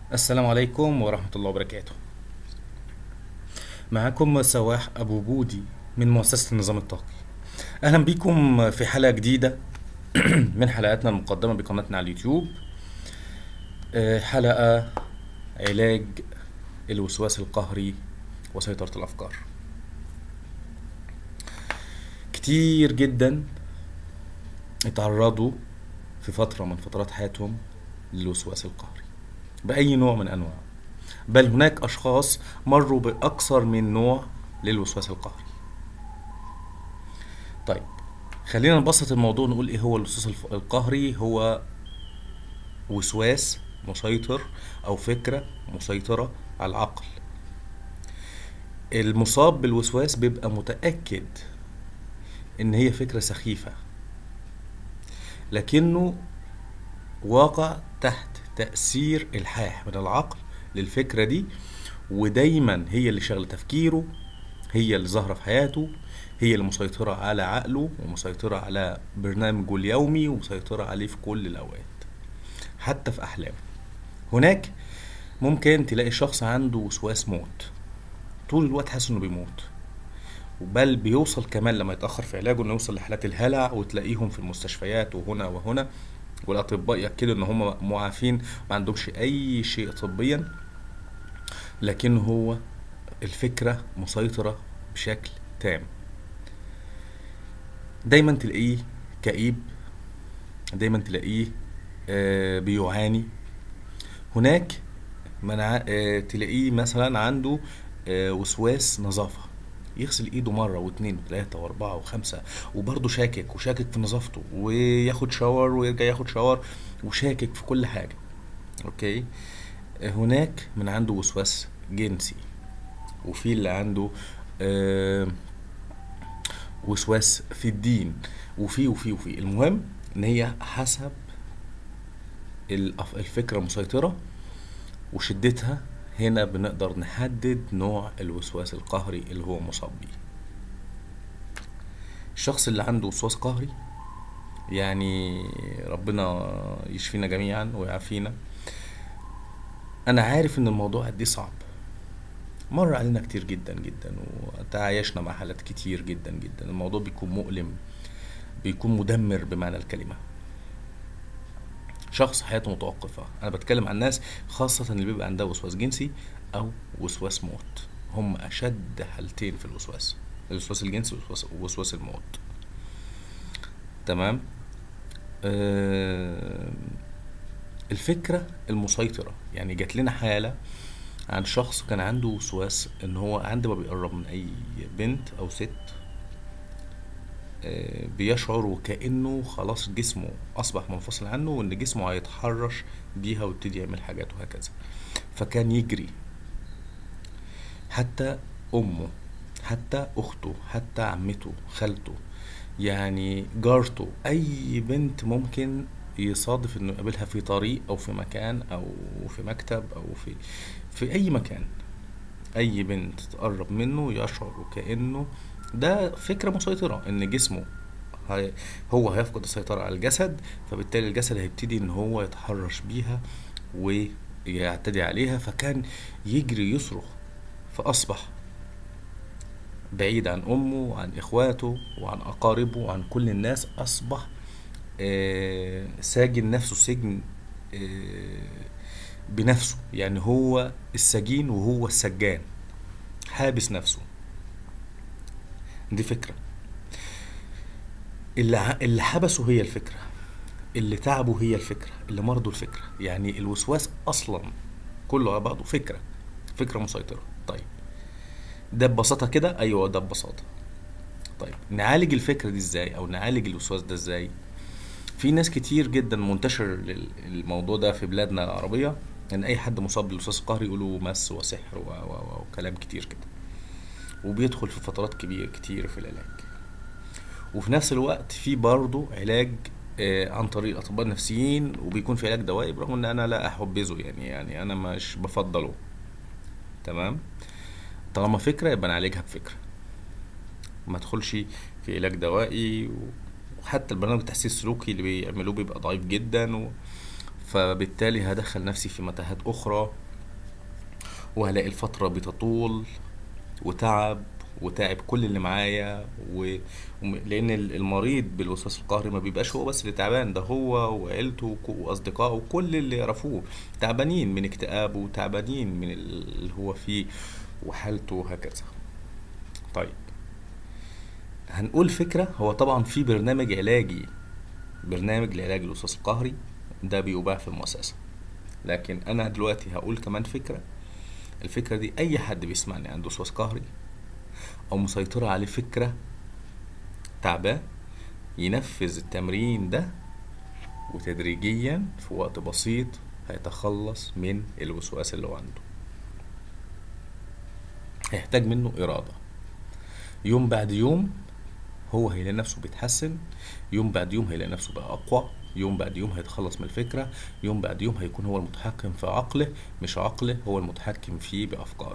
السلام عليكم ورحمة الله وبركاته معكم سواح أبو بودي من مؤسسة النظام الطاقي أهلا بكم في حلقة جديدة من حلقاتنا المقدمة بقناتنا على اليوتيوب آه، حلقة علاج الوسواس القهري وسيطرة الأفكار كتير جدا اتعرضوا في فترة من فترات حياتهم للوسواس القهري بأي نوع من أنواعه بل هناك أشخاص مروا بأكثر من نوع للوسواس القهري طيب خلينا نبسط الموضوع نقول ايه هو الوسواس الف- القهري هو وسواس مسيطر او فكرة مسيطرة على العقل المصاب بالوسواس بيبقى متأكد ان هي فكرة سخيفة لكنه واقع تحت تأثير الحاح من العقل للفكرة دي ودايما هي اللي شغلة تفكيره هي اللي ظاهرة في حياته هي اللي مسيطرة على عقله ومسيطرة على برنامجه اليومي ومسيطرة عليه في كل الأوقات حتى في أحلامه هناك ممكن تلاقي شخص عنده وسواس موت طول الوقت حاسس انه بيموت بل بيوصل كمان لما يتأخر في علاجه انه يوصل لحالات الهلع وتلاقيهم في المستشفيات وهنا وهنا والاطباء ياكدوا ان هم معافين ما عندهمش اي شيء طبيا لكن هو الفكره مسيطره بشكل تام دايما تلاقيه كئيب دايما تلاقيه آه، بيعاني هناك منع... آه، تلاقيه مثلا عنده آه، وسواس نظافة يغسل ايده مرة واثنين وثلاثة واربعة وخمسة وبرضه شاكك وشاكك في نظافته وياخد شاور ويرجع ياخد شاور وشاكك في كل حاجة اوكي آه، هناك من عنده وسواس جنسي وفي اللي عنده آه، وسواس في الدين وفي وفي وفي المهم ان هي حسب الأف- الفكرة المسيطرة وشدتها هنا بنقدر نحدد نوع الوسواس القهري اللي هو مصاب بيه الشخص اللي عنده وسواس قهري يعني ربنا يشفينا جميعا ويعافينا انا عارف ان الموضوع قد ايه صعب مر علينا كتير جدا جدا وتعايشنا مع حالات كتير جدا جدا الموضوع بيكون مؤلم بيكون مدمر بمعنى الكلمة شخص حياته متوقفة أنا بتكلم عن ناس خاصة اللي بيبقى عندها وسواس جنسي أو وسواس موت هم أشد حالتين في الوسواس الوسواس الجنسي ووسواس- ووسواس الموت تمام آه الفكرة المسيطرة يعني جات لنا حالة عن شخص كان عنده وسواس ان هو عندما بيقرب من اي بنت او ست آه، بيشعر وكأنه خلاص جسمه أصبح منفصل عنه وإن جسمه هيتحرش بيها ويبتدي يعمل حاجات وهكذا فكان يجري حتى أمه حتى أخته حتى عمته خالته يعني جارته أي بنت ممكن يصادف إنه يقابلها في طريق أو في مكان أو في مكتب أو في في أي مكان اي بنت تقرب منه يشعر وكأنه ده فكرة مسيطرة ان جسمه هي هو هيفقد السيطرة على الجسد فبالتالي الجسد هيبتدي ان هو يتحرش بيها ويعتدي عليها فكان يجري يصرخ فأصبح بعيد عن أمه وعن إخواته وعن أقاربه وعن كل الناس أصبح آه، ساجن نفسه سجن آه، بنفسه يعني هو السجين وهو السجان حابس نفسه دي فكرة اللي ع- اللي حبسه هي الفكرة اللي تعبه هي الفكرة اللي مرضه الفكرة يعني الوسواس أصلا كله على بعضه فكرة فكرة مسيطرة طيب ده ببساطة كده أيوه ده ببساطة طيب نعالج الفكرة دي ازاي أو نعالج الوسواس ده ازاي في ناس كتير جدا منتشر لل- الموضوع ده في بلادنا العربية ان اي حد مصاب بالوسواس القهري يقولوا مس وسحر و- و- و- وكلام كتير كده وبيدخل في فترات كبيرة كتير في العلاج وفي نفس الوقت في برضه علاج آه، عن طريق الاطباء النفسيين وبيكون في علاج دوائي برغم ان انا لا احبذه يعني يعني انا مش بفضله تمام طالما فكرة يبقى نعالجها بفكرة ما ادخلش في علاج دوائي و- وحتى البرنامج التحسين السلوكي اللي بيعملوه بيبقى ضعيف جدا و... فبالتالي هدخل نفسي في متاهات اخرى وهلاقي الفترة بتطول وتعب وتعب كل اللي معايا و... وم- لان ال- المريض بالوسواس القهري ما بيبقاش هو بس اللي تعبان ده هو وعيلته وك- واصدقائه وكل اللي يعرفوه تعبانين من اكتئابه وتعبانين من اللي هو فيه وحالته وهكذا طيب هنقول فكرة هو طبعا في برنامج علاجي برنامج لعلاج الوسواس القهري ده بيباع في المؤسسة لكن انا دلوقتي هقول كمان فكرة الفكرة دي اي حد بيسمعني عنده وسواس قهري او مسيطرة عليه فكرة تعباه ينفذ التمرين ده وتدريجيا في وقت بسيط هيتخلص من الوسواس اللي هو عنده هيحتاج منه إرادة يوم بعد يوم هو هيلاقي نفسه بيتحسن يوم بعد يوم هيلاقي نفسه بقى أقوى يوم بعد يوم هيتخلص من الفكرة يوم بعد يوم هيكون هو المتحكم في عقله مش عقله هو المتحكم فيه بأفكاره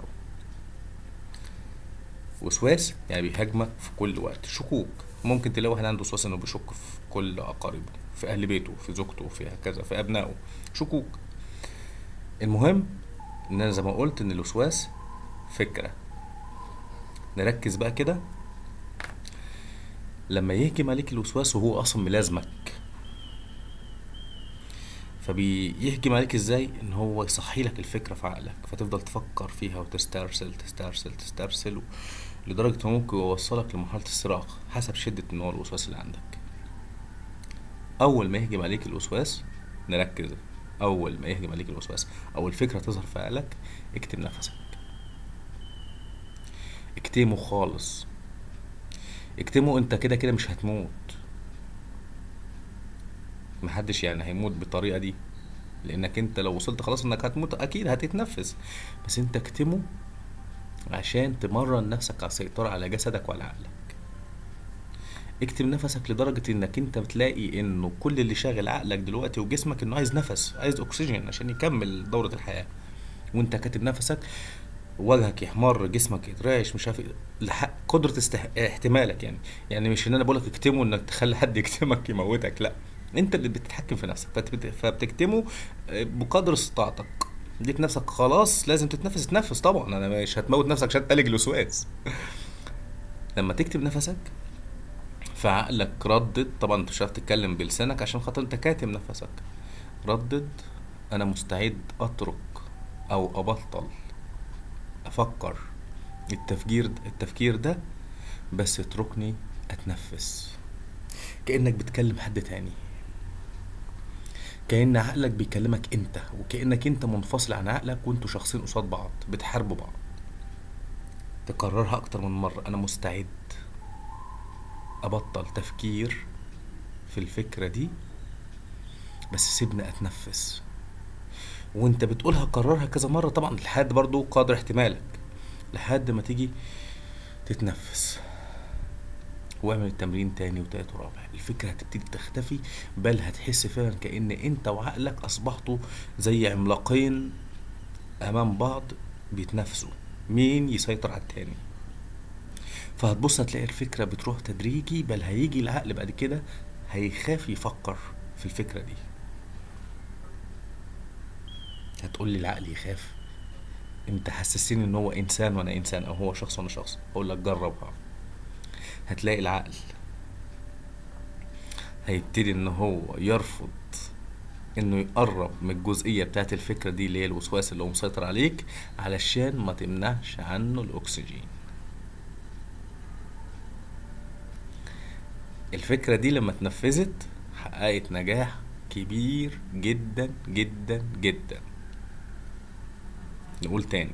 وسواس يعني بيهاجمك في كل وقت شكوك ممكن تلاقي واحد عنده وسواس انه بيشك في كل اقاربه في اهل بيته في زوجته في هكذا في ابنائه شكوك المهم ان انا زي ما قلت ان الوسواس فكره نركز بقى كده لما يهجم عليك الوسواس وهو اصلا ملازمك فبيهجم عليك ازاي ان هو يصحي لك الفكره في عقلك فتفضل تفكر فيها وتسترسل تسترسل تسترسل لدرجه انه ممكن يوصلك لمرحله الصراخ حسب شده نوع الوسواس اللي عندك اول ما يهجم عليك الوسواس نركز اول ما يهجم عليك الوسواس او الفكره تظهر في عقلك اكتم نفسك اكتمه خالص اكتمه انت كده كده مش هتموت محدش يعني هيموت بالطريقه دي لانك انت لو وصلت خلاص انك هتموت اكيد هتتنفس بس انت اكتمه عشان تمرن نفسك على السيطره على جسدك وعلى عقلك اكتم نفسك لدرجة انك انت بتلاقي انه كل اللي شاغل عقلك دلوقتي وجسمك انه عايز نفس عايز اكسجين عشان يكمل دورة الحياة وانت كاتب نفسك وجهك يحمر جسمك يترعش مش عارف إيه. لحق قدرة استح... احتمالك يعني يعني مش ان انا بقولك اكتمه انك تخلي حد يكتمك يموتك لا انت اللي بتتحكم في نفسك فبت- فبتكتمه بقدر استطاعتك لقيت نفسك خلاص لازم تتنفس تنفس طبعا انا مش هتموت نفسك عشان تلج الوسواس لما تكتب نفسك فعقلك ردد طبعا انت مش هتعرف تتكلم بلسانك عشان خاطر انت كاتم نفسك ردد انا مستعد اترك او ابطل افكر التفكير التفكير ده بس اتركني اتنفس كانك بتكلم حد تاني كأن عقلك بيكلمك انت وكأنك انت منفصل عن عقلك وانتوا شخصين قصاد بعض بتحاربوا بعض تكررها اكتر من مرة انا مستعد ابطل تفكير في الفكرة دي بس سيبني اتنفس وانت بتقولها كررها كذا مرة طبعا لحد برضو قدر احتمالك لحد ما تيجي تتنفس واعمل التمرين تاني وتالت ورابع الفكرة هتبتدي تختفي بل هتحس فعلا كأن انت وعقلك اصبحتوا زي عملاقين امام بعض بيتنافسوا مين يسيطر على التاني فهتبص هتلاقي الفكرة بتروح تدريجي بل هيجي العقل بعد كده هيخاف يفكر في الفكرة دي هتقول لي العقل يخاف انت حسسني ان هو انسان وانا انسان او هو شخص وانا شخص اقول لك جربها هتلاقي العقل هيبتدي ان هو يرفض انه يقرب من الجزئية بتاعت الفكرة دي اللي هي الوسواس اللي هو مسيطر عليك علشان ما تمنعش عنه الاكسجين الفكرة دي لما اتنفذت حققت نجاح كبير جدا جدا جدا نقول تاني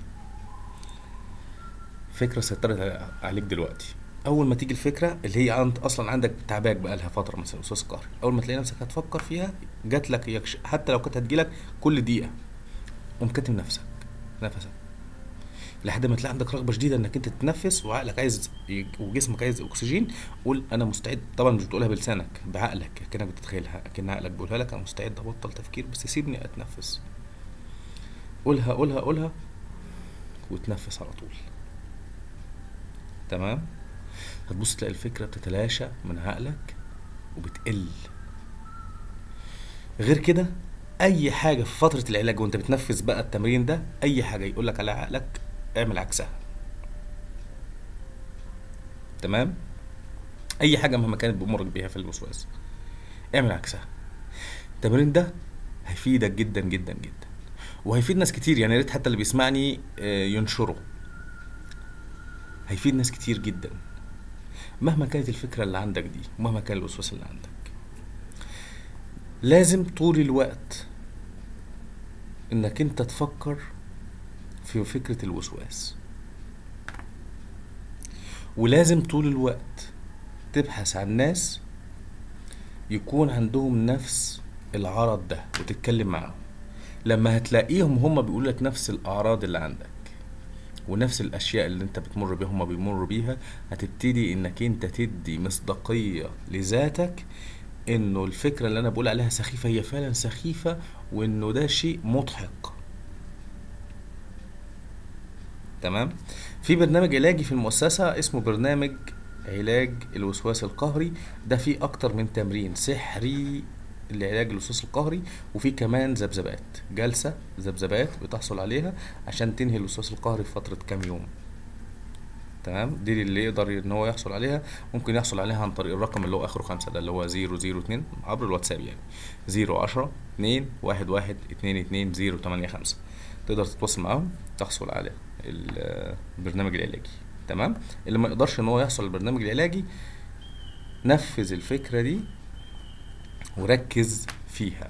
فكرة سيطرت عليك دلوقتي اول ما تيجي الفكره اللي هي انت اصلا عندك تعباك بقى لها فتره مثلا وسواس قهري اول ما تلاقي نفسك هتفكر فيها جات لك يكش... حتى لو كانت هتجيلك كل دقيقه قوم كاتم نفسك نفسك لحد ما تلاقي عندك رغبه شديده انك انت تتنفس وعقلك عايز ي- وجسمك عايز اكسجين قول انا مستعد طبعا مش بتقولها بلسانك بعقلك كانك بتتخيلها كان عقلك بيقولها لك انا مستعد ابطل تفكير بس سيبني اتنفس قولها قولها قولها وتنفس على طول تمام هتبص تلاقي الفكرة بتتلاشى من عقلك وبتقل غير كده اي حاجه في فتره العلاج وانت بتنفذ بقى التمرين ده اي حاجه يقول لك على عقلك اعمل عكسها تمام اي حاجه مهما كانت بامرك بيها في الوسواس اعمل عكسها التمرين ده هيفيدك جدا جدا جدا وهيفيد ناس كتير يعني يا ريت حتى اللي بيسمعني آه، ينشره هيفيد ناس كتير جدا مهما كانت الفكره اللي عندك دي ومهما كان الوسواس اللي عندك لازم طول الوقت انك انت تفكر في فكره الوسواس ولازم طول الوقت تبحث عن ناس يكون عندهم نفس العرض ده وتتكلم معاهم لما هتلاقيهم هم بيقولوا لك نفس الاعراض اللي عندك ونفس الاشياء اللي انت بتمر بيها هم بيمروا بيها هتبتدي انك انت تدي مصداقية لذاتك انه الفكرة اللي انا بقول عليها سخيفة هي فعلا سخيفة وانه ده شيء مضحك تمام في برنامج علاجي في المؤسسة اسمه برنامج علاج الوسواس القهري ده فيه اكتر من تمرين سحري لعلاج الوسواس القهري وفي كمان ذبذبات جلسة ذبذبات بتحصل عليها عشان تنهي الوسواس القهري في فترة كام يوم تمام دي اللي يقدر ان هو يحصل عليها ممكن يحصل عليها عن طريق الرقم اللي هو اخره خمسة ده اللي هو زيرو زيرو اتنين عبر الواتساب يعني زيرو عشرة اتنين واحد واحد اتنين اتنين زيرو تمانية خمسة تقدر تتواصل معاهم تحصل على ال- البرنامج العلاجي تمام اللي ما يقدرش ان هو يحصل البرنامج العلاجي نفذ الفكرة دي وركز فيها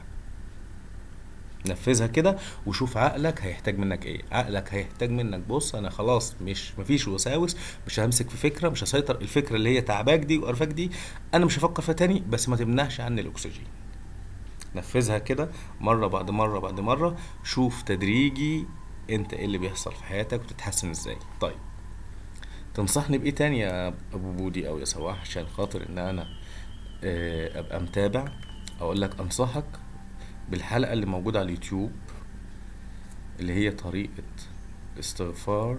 نفذها كده وشوف عقلك هيحتاج منك ايه عقلك هيحتاج منك بص انا خلاص مش مفيش وساوس مش همسك في فكره مش هسيطر الفكره اللي هي تعباك دي وقرفاك دي انا مش هفكر فيها تاني بس ما تمنعش عني الاكسجين نفذها كده مره بعد مره بعد مره شوف تدريجي انت ايه اللي بيحصل في حياتك وتتحسن ازاي طيب تنصحني بايه تاني يا ابو بودي او يا سواح عشان خاطر ان انا آه، ابقى متابع اقول لك انصحك بالحلقه اللي موجوده على اليوتيوب اللي هي طريقه استغفار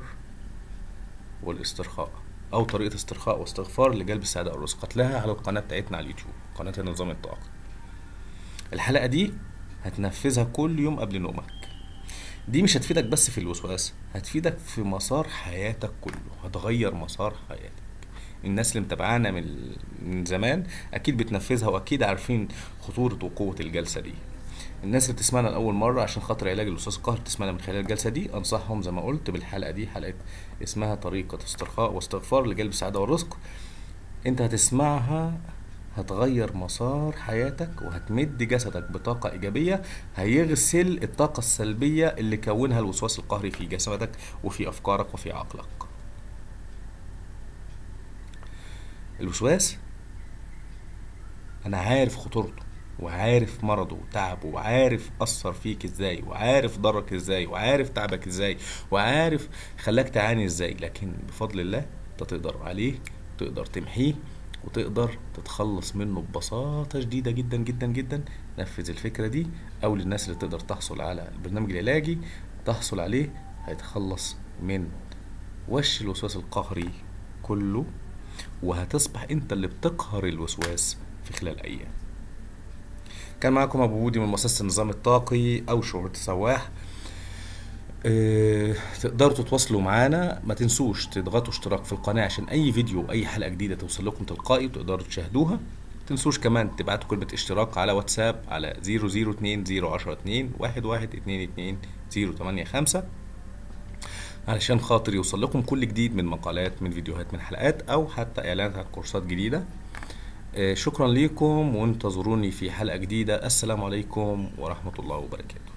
والاسترخاء او طريقه استرخاء واستغفار لجلب السعاده والرزق هتلاقيها على القناه بتاعتنا على اليوتيوب قناه النظام الطاقي الحلقه دي هتنفذها كل يوم قبل نومك دي مش هتفيدك بس في الوسواس هتفيدك في مسار حياتك كله هتغير مسار حياتك الناس اللي متابعانا من من زمان اكيد بتنفذها واكيد عارفين خطوره وقوه الجلسه دي الناس اللي بتسمعنا لاول مره عشان خاطر علاج الوسواس القهري بتسمعنا من خلال الجلسه دي انصحهم زي ما قلت بالحلقه دي حلقه اسمها طريقه استرخاء واستغفار لجلب السعاده والرزق انت هتسمعها هتغير مسار حياتك وهتمد جسدك بطاقة إيجابية هيغسل الطاقة السلبية اللي كونها الوسواس القهري في جسدك وفي أفكارك وفي عقلك الوسواس أنا عارف خطورته وعارف مرضه وتعبه وعارف أثر فيك ازاي وعارف ضرك ازاي وعارف تعبك ازاي وعارف خلاك تعاني ازاي لكن بفضل الله انت تقدر عليه تقدر تمحيه وتقدر تتخلص منه ببساطة شديدة جدا جدا جدا نفذ الفكرة دي أو للناس اللي تقدر تحصل على البرنامج العلاجي تحصل عليه هيتخلص من وش الوسواس القهري كله وهتصبح انت اللي بتقهر الوسواس في خلال أيام كان معاكم أبو بودي من مؤسسة النظام الطاقي أو شهرة سواح آه، تقدروا تتواصلوا معانا ما تنسوش تضغطوا اشتراك في القناة عشان أي فيديو أي حلقة جديدة توصل لكم تلقائي وتقدروا تشاهدوها تنسوش كمان تبعتوا كلمة اشتراك على واتساب على 002 010 2 11 22 085 علشان خاطر يوصل لكم كل جديد من مقالات من فيديوهات من حلقات أو حتى إعلانات عن كورسات جديدة آه، شكرا لكم وانتظروني في حلقة جديدة السلام عليكم ورحمة الله وبركاته